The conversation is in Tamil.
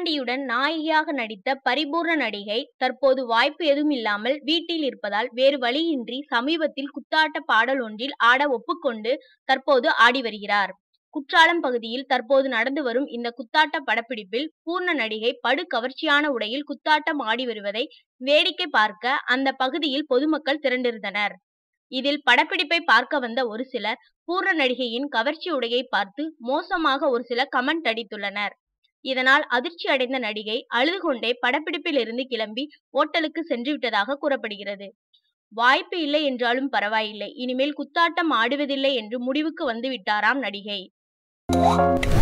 முனியாண்டியுடன் நாயகியாக நடித்த பரிபூர்ண நடிகை தற்போது வாய்ப்பு எதுவும் இல்லாமல் வீட்டில் இருப்பதால் வேறு வழியின்றி சமீபத்தில் குத்தாட்ட பாடல் ஒன்றில் ஆட ஒப்புக்கொண்டு தற்போது ஆடி வருகிறார் குற்றாலம் பகுதியில் தற்போது நடந்து வரும் இந்த குத்தாட்ட படப்பிடிப்பில் பூர்ண நடிகை படு கவர்ச்சியான உடையில் குத்தாட்டம் ஆடி வருவதை வேடிக்கை பார்க்க அந்த பகுதியில் பொதுமக்கள் திரண்டிருந்தனர் இதில் படப்பிடிப்பை பார்க்க வந்த ஒரு சிலர் பூர்ண நடிகையின் கவர்ச்சி உடையை பார்த்து மோசமாக ஒரு சிலர் கமெண்ட் அடித்துள்ளனர் இதனால் அதிர்ச்சி அடைந்த நடிகை அழுது கொண்டே படப்பிடிப்பில் இருந்து கிளம்பி ஓட்டலுக்கு சென்று விட்டதாக கூறப்படுகிறது வாய்ப்பு இல்லை என்றாலும் பரவாயில்லை இனிமேல் குத்தாட்டம் ஆடுவதில்லை என்று முடிவுக்கு வந்து விட்டாராம் நடிகை